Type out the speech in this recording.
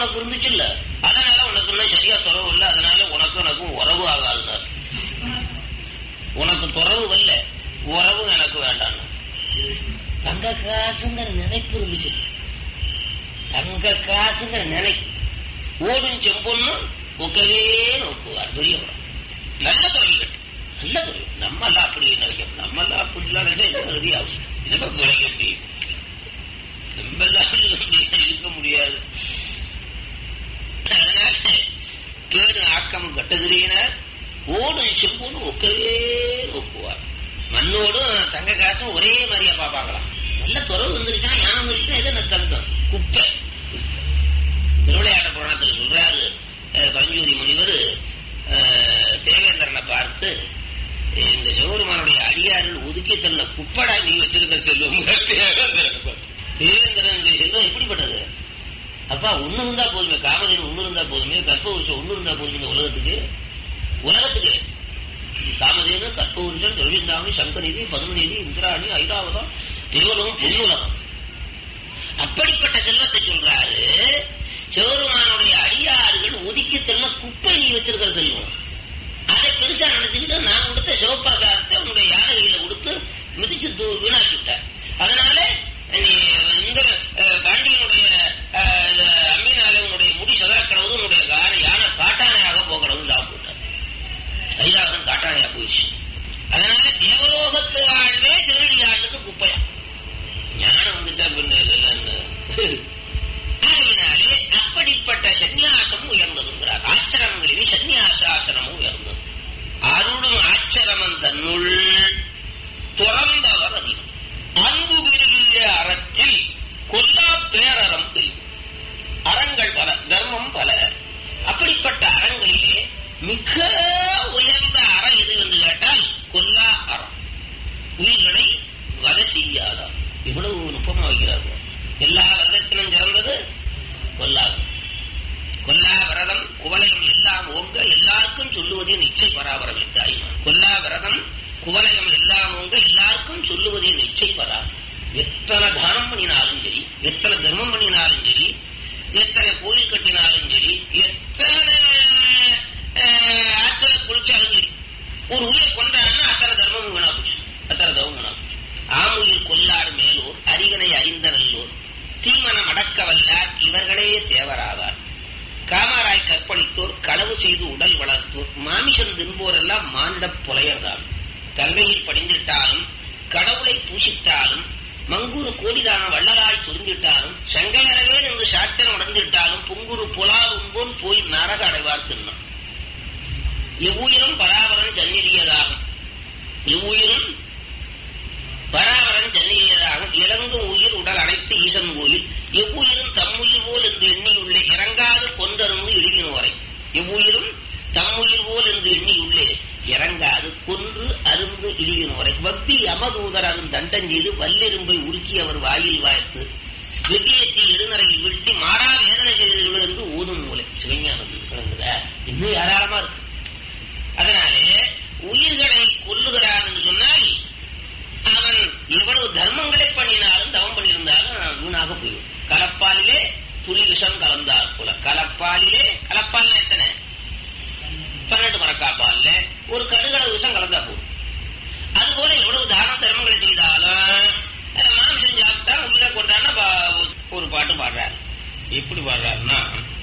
உனக்கு இருந்துச்சு இல்ல அதனால உனக்கு இன்னும் சரியா துறவு இல்ல அதனால உனக்கு எனக்கும் உறவு ஆகாதுனார் உனக்கு துறவு வரல உறவு எனக்கு வேண்டாம் தங்க காசுங்கிற நினைப்பு இருந்துச்சு தங்க காசுங்கிற நினைப்பு ஓடும் செம்பொன்னு ஒக்கவே நோக்குவார் பெரியவர் நல்ல துறவிகள் நல்ல துறவி நம்ம எல்லாம் அப்படி நினைக்க நம்ம எல்லாம் அப்படி எல்லாம் நினைச்சா என்ன கதி அவசியம் நமக்கு விளைக்க முடியும் நம்ம எல்லாம் இருக்க முடியாது அதனால கேடு ஆக்கம் கட்டுகிறீனர் ஓடும் செம்பொன்னு ஒக்கவே நோக்குவார் மண்ணோடும் தங்க காசும் ஒரே மாதிரியா பாப்பாங்களாம் நல்ல துறவு வந்துருச்சுன்னா யானை வந்துருச்சுன்னா எது நான் தங்கம் குப்பை திருவிளையாட புராணத்தில் சொல்றாரு அஹ், பரஞ்சோதி முனிவர் அஹ், தேவேந்திரனை பார்த்து இந்த சிவபெருமானுடைய அடியாரில் ஒதுக்கி தள்ள குப்படா நீ வச்சிருக்க செல்வம் தேவேந்திரனை பார்த்து தேவேந்திரனுடைய செல்வம் எப்படிப்பட்டது அப்பா ஒண்ணு இருந்தா போதுமே காமதேனு ஒண்ணு இருந்தா போதுமே கற்ப வருஷம் ஒண்ணு இருந்தா போதுமே இந்த உலகத்துக்கு உலகத்துக்கு காமதேனு கற்பவருஷன் தொழிந்தாமணி சங்கநிதி பதுமநிதி இந்திராணி ஐராவதம் தேவலகம் பொன்னுலகம் அப்படிப்பட்ட செல்வத்தை சொல்றாரு சிவருமானுடைய அடியாறுகள் ஒதுக்கி தள்ள குப்பை நீ வச்சிருக்கிற செல்வம் அதை பெருசா நினைச்சுக்கிட்டு நான் கொடுத்த சிவப்பிரசாதத்தை உன்னுடைய யானைகையில கொடுத்து மிதிச்சு தூ- வீணாக்கி விட்ட அதனால நீ இந்த அஹ், பாண்டியனுடைய அஹ், இந்த அம்மினாலே உன்னுடைய முடி சதறக்கடவுது உன்னுடைய யானை யானை காட்டானையாக போகணும் சாப்பிட்டார் ஐராவதம் காட்டானையா போயிடுச்சு அதனால தேவலோகத்து வாழ்வே சிவனடியாண்டுக்கு குப்பையா ஞானம் வந்துட்டா பின்ன இதெல்லாம் என்ன? ஆகையினாலே அப்படிப்பட்ட சந்நியாசம் உயர்ந்ததுங்கிறார் ஆச்சரமங்களிலே சந்நியாசாசனமும் உயர்ந்தது அருளும் ஆச்சரமம் தன்னுள் துறந்தவர் அதிகம் அன்பு பெருகிய அறத்தில் கொல்லா பேரறம் பெரியும் அறங்கள் பல தர்மம் பல அப்படிப்பட்ட அறங்களிலே மிக உயர்ந்த அறம் எது என்று கேட்டால் கொல்லா அறம் உயிர்களை வதை செய்யாத இவ்வளவு நுட்பமா வைக்கிறார்கள் எல்லா விரதத்திலும் சிறந்தது கொல்லாது கொல்லா விரதம் குவலயம் எல்லாம் ஓங்க எல்லாருக்கும் சொல்லுவதே நிச்சய பராபரம் என்றாய்மா கொல்லா விரதம் குவலயம் எல்லாம் ஓங்க எல்லாருக்கும் சொல்லுவதே நிச்சய பராபரம் எத்தனை தானம் பண்ணினாலும் சரி எத்தனை தர்மம் பண்ணினாலும் சரி எத்தனை கோயில் கட்டினாலும் சரி எத்தனை அஹ், ஆத்துல குளிச்சாலும் சரி ஒரு உயிரை கொண்டாடுனா அத்தனை தர்மமும் வீணா போச்சு அத்தனை தவம் வீணா போச்சு ஆமுயிர் கொல்லார் மேலோர் அறிவனை அறிந்த நல்லோர் தீமனம் அடக்க வல்லார் இவர்களே தேவராவார் காமராய் கற்பழித்தோர் களவு செய்து உடல் வளர்த்தோர் மாமிசம் தின்போரெல்லாம் மானிடப் புலையர்தான் கங்கையில் படிந்திட்டாலும் கடவுளை பூசித்தாலும் மங்குரு கோடிதான வள்ளலாய் சுருங்கிட்டாலும் செங்கையறவே என்று சாத்திரம் உடந்திட்டாலும் புங்குரு புலா உம்போன் போய் நரக அடைவார் தின்னம் எவ்வுயிரும் பராபரம் சந்நிதியதாகும் எவ்வுயிரும் பராபரம் சென்னையதாகும் இறங்கும் உயிர் உடல் அனைத்து ஈசன் கோயில் எவ்வுயிரும் தம்முயிர் போல் என்று எண்ணியுள்ளே இறங்காது கொண்டருந்து இழுகின வரை எவ்வுயிரும் தம்முயிர் போல் என்று எண்ணியுள்ளே இறங்காது கொன்று அருந்து இழுகின வரை பக்தி அமதூதர் அதன் தண்டம் செய்து வல்லெரும்பை உருக்கி அவர் வாயில் வாய்த்து வெற்றியத்தை இடுநரையில் வீழ்த்தி மாறா வேதனை செய்தது என்று ஓதும் மூலை சிவஞானம் விளங்குதா இன்னும் ஏராளமா இருக்கு அதனாலே உயிர்களை கொல்லுகிறான் என்று சொன்னால் அவன் எவ்வளவு தர்மங்களை பண்ணினாலும் தவம் பண்ணியிருந்தாலும் வீணாக போயிடும் கலப்பாலிலே துளி விஷம் கலந்தார் போல கலப்பாலிலே கலப்பால் எத்தனை பன்னெண்டு மரக்காப்பால்ல ஒரு கடுகளவு விஷம் கலந்தா போதும் அதுபோல எவ்வளவு தான தர்மங்களை செய்தாலும் அஹ், மாமிசம் சாப்பிட்டா உயிரை கொண்டான்னா பா- ஒரு பாட்டு பாடுறார் எப்படி பாடுறாருன்னா